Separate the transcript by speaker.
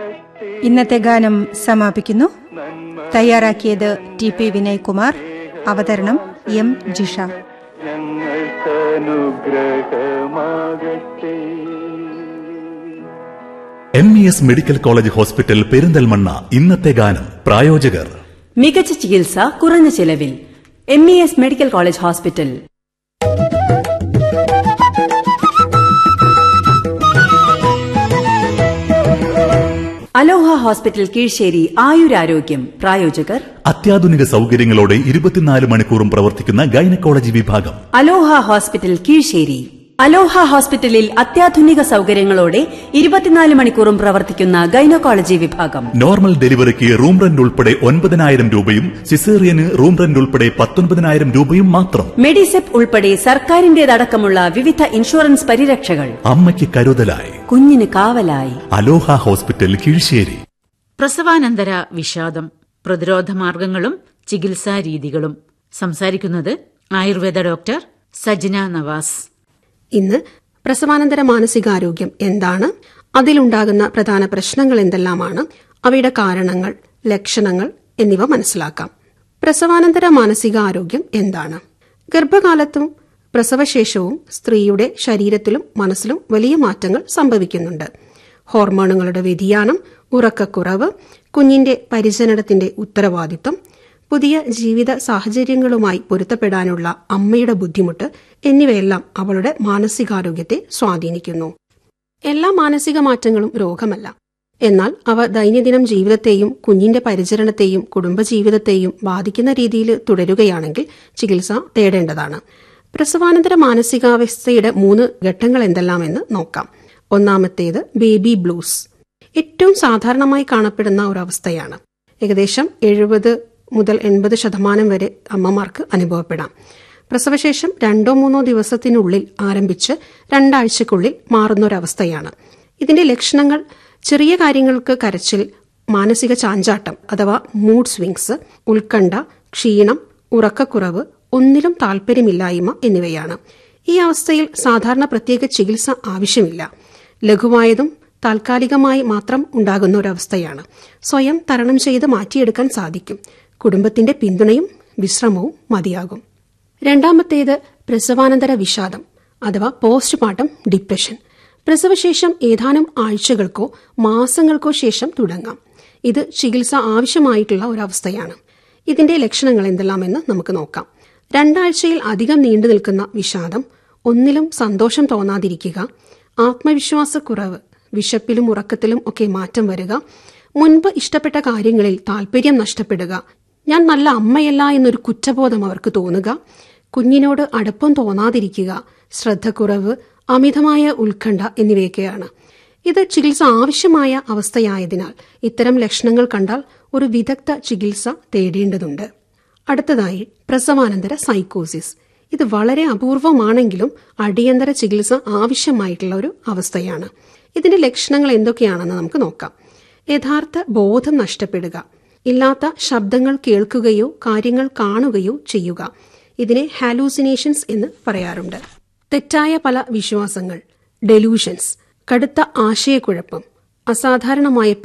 Speaker 1: ഇന്നത്തെ ഗാനം സമാപിക്കുന്നു തയ്യാറാക്കിയത് ടി പി വിനയ്കുമാർ അവതരണം M Jisha
Speaker 2: M E S medical college hospital Perinthalmanna ഇന്നത്തെ ഗാനം പ്രായോജകർ
Speaker 3: മികച്ച ചികിത്സ കുറഞ്ഞ ചെലവിൽ M E S medical college hospital Aloha hospital Kizhisseri ആയുരാരോഗ്യം പ്രായോജകർ
Speaker 2: അത്യാധുനിക സൗകര്യങ്ങളോടെ ഇരുപത്തിനാല് മണിക്കൂറും പ്രവർത്തിക്കുന്ന ഗൈനക്കോളജി വിഭാഗം
Speaker 3: അലോഹ ഹോസ്പിറ്റൽ കീഴ്ശേരി അലോഹ ഹോസ്പിറ്റലിൽ അത്യാധുനിക സൗകര്യങ്ങളോടെ ഇരുപത്തിനാല് മണിക്കൂറും പ്രവർത്തിക്കുന്ന ഗൈനക്കോളജി വിഭാഗം
Speaker 2: നോർമൽ ഡെലിവറിക്ക് റൂം റെന്റ് ഉൾപ്പെടെ ഒൻപതിനായിരം രൂപയും സിസേറിയന് റൂം റെന്റ് ഉൾപ്പെടെ പത്തൊൻപതിനായിരം രൂപയും മാത്രം
Speaker 3: മെഡിസെപ്പ് ഉൾപ്പെടെ സർക്കാരിന്റേതടക്കമുള്ള വിവിധ ഇൻഷുറൻസ് പരിരക്ഷകൾ
Speaker 2: അമ്മയ്ക്ക് കരുതലായി
Speaker 3: കുഞ്ഞിന് കാവലായി
Speaker 2: അലോഹ ഹോസ്പിറ്റൽ കീഴ്ശേരി
Speaker 4: പ്രസവാനന്തര വിഷാദം പ്രതിരോധ മാർഗങ്ങളും ചികിത്സാ രീതികളും സംസാരിക്കുന്നത് ആയുർവേദ ഡോക്ടർ സജ്ന നവാസ്
Speaker 5: ഇന്ന് പ്രസവാനന്തര മാനസികാരോഗ്യം എന്താണ് അതിലുണ്ടാകുന്ന പ്രധാന പ്രശ്നങ്ങൾ എന്തെല്ലാമാണ് അവയുടെ കാരണങ്ങൾ ലക്ഷണങ്ങൾ എന്നിവ മനസ്സിലാക്കാം പ്രസവാനന്തര മാനസികാരോഗ്യം എന്താണ് ഗർഭകാലത്തും പ്രസവശേഷവും സ്ത്രീയുടെ ശരീരത്തിലും മനസ്സിലും വലിയ മാറ്റങ്ങൾ സംഭവിക്കുന്നുണ്ട് ഹോർമോണുകളുടെ വ്യതിയാനം ഉറക്കക്കുറവ് കുഞ്ഞിന്റെ പരിചരണത്തിന്റെ ഉത്തരവാദിത്വം പുതിയ ജീവിത സാഹചര്യങ്ങളുമായി പൊരുത്തപ്പെടാനുള്ള അമ്മയുടെ ബുദ്ധിമുട്ട് എന്നിവയെല്ലാം അവളുടെ മാനസികാരോഗ്യത്തെ സ്വാധീനിക്കുന്നു എല്ലാ മാനസിക മാറ്റങ്ങളും രോഗമല്ല എന്നാൽ അവ ദൈനംദിനം ജീവിതത്തെയും കുഞ്ഞിന്റെ പരിചരണത്തെയും കുടുംബജീവിതത്തെയും ബാധിക്കുന്ന രീതിയിൽ തുടരുകയാണെങ്കിൽ ചികിത്സ തേടേണ്ടതാണ് പ്രസവാനന്തര മാനസികാവസ്ഥയുടെ മൂന്ന് ഘട്ടങ്ങൾ എന്തെല്ലാമെന്ന് നോക്കാം ഒന്നാമത്തേത് ബേബി ബ്ലൂസ് ഏറ്റവും സാധാരണമായി കാണപ്പെടുന്ന ഒരു അവസ്ഥയാണ് ഏകദേശം എഴുപത് മുതൽ എൺപത് ശതമാനം വരെ അമ്മമാർക്ക് അനുഭവപ്പെടാം പ്രസവശേഷം രണ്ടോ മൂന്നോ ദിവസത്തിനുള്ളിൽ ആരംഭിച്ച് രണ്ടാഴ്ചക്കുള്ളിൽ മാറുന്നൊരവസ്ഥയാണ് ഇതിന്റെ ലക്ഷണങ്ങൾ ചെറിയ കാര്യങ്ങൾക്ക് കരച്ചിൽ മാനസിക ചാഞ്ചാട്ടം അഥവാ മൂഡ് സ്വിങ്സ് ഉത്കണ്ഠ ക്ഷീണം ഉറക്കക്കുറവ് ഒന്നിലും താൽപ്പര്യമില്ലായ്മ എന്നിവയാണ് ഈ അവസ്ഥയിൽ സാധാരണ പ്രത്യേക ചികിത്സ ആവശ്യമില്ല ലഘുവായതും താൽക്കാലികമായി മാത്രം ഉണ്ടാകുന്ന ഒരവസ്ഥയാണ് സ്വയം തരണം ചെയ്ത് മാറ്റിയെടുക്കാൻ സാധിക്കും കുടുംബത്തിന്റെ പിന്തുണയും വിശ്രമവും മതിയാകും രണ്ടാമത്തേത് പ്രസവാനന്തര വിഷാദം അഥവാ പോസ്റ്റ്മോർട്ടം ഡിപ്രഷൻ പ്രസവശേഷം ഏതാനും ആഴ്ചകൾക്കോ മാസങ്ങൾക്കോ ശേഷം തുടങ്ങാം ഇത് ചികിത്സ ആവശ്യമായിട്ടുള്ള ഒരവസ്ഥയാണ് ഇതിന്റെ ലക്ഷണങ്ങൾ എന്തെല്ലാമെന്ന് നമുക്ക് നോക്കാം രണ്ടാഴ്ചയിൽ അധികം നീണ്ടു നിൽക്കുന്ന വിഷാദം ഒന്നിലും സന്തോഷം തോന്നാതിരിക്കുക ആത്മവിശ്വാസക്കുറവ് വിശപ്പിലും ഉറക്കത്തിലും ഒക്കെ മാറ്റം വരിക മുൻപ് ഇഷ്ടപ്പെട്ട കാര്യങ്ങളിൽ താല്പര്യം നഷ്ടപ്പെടുക ഞാൻ നല്ല അമ്മയല്ല എന്നൊരു കുറ്റബോധം അവർക്ക് തോന്നുക കുഞ്ഞിനോട് അടുപ്പം തോന്നാതിരിക്കുക ശ്രദ്ധക്കുറവ് അമിതമായ ഉത്കണ്ഠ എന്നിവയൊക്കെയാണ് ഇത് ചികിത്സ ആവശ്യമായ അവസ്ഥയായതിനാൽ ഇത്തരം ലക്ഷണങ്ങൾ കണ്ടാൽ ഒരു വിദഗ്ധ ചികിത്സ തേടേണ്ടതുണ്ട് അടുത്തതായി പ്രസവാനന്തര സൈക്കോസിസ് ഇത് വളരെ അപൂർവമാണെങ്കിലും അടിയന്തര ചികിത്സ ആവശ്യമായിട്ടുള്ള ഒരു അവസ്ഥയാണ് ഇതിന്റെ ലക്ഷണങ്ങൾ എന്തൊക്കെയാണെന്ന് നമുക്ക് നോക്കാം യഥാർത്ഥ ബോധം നഷ്ടപ്പെടുക ഇല്ലാത്ത ശബ്ദങ്ങൾ കേൾക്കുകയോ കാര്യങ്ങൾ കാണുകയോ ചെയ്യുക ഇതിനെ ഹാലൂസിനേഷൻസ് എന്ന് പറയാറുണ്ട് തെറ്റായ പല വിശ്വാസങ്ങൾ ഡെലൂഷൻസ് കടുത്ത ആശയക്കുഴപ്പം അസാധാരണമായ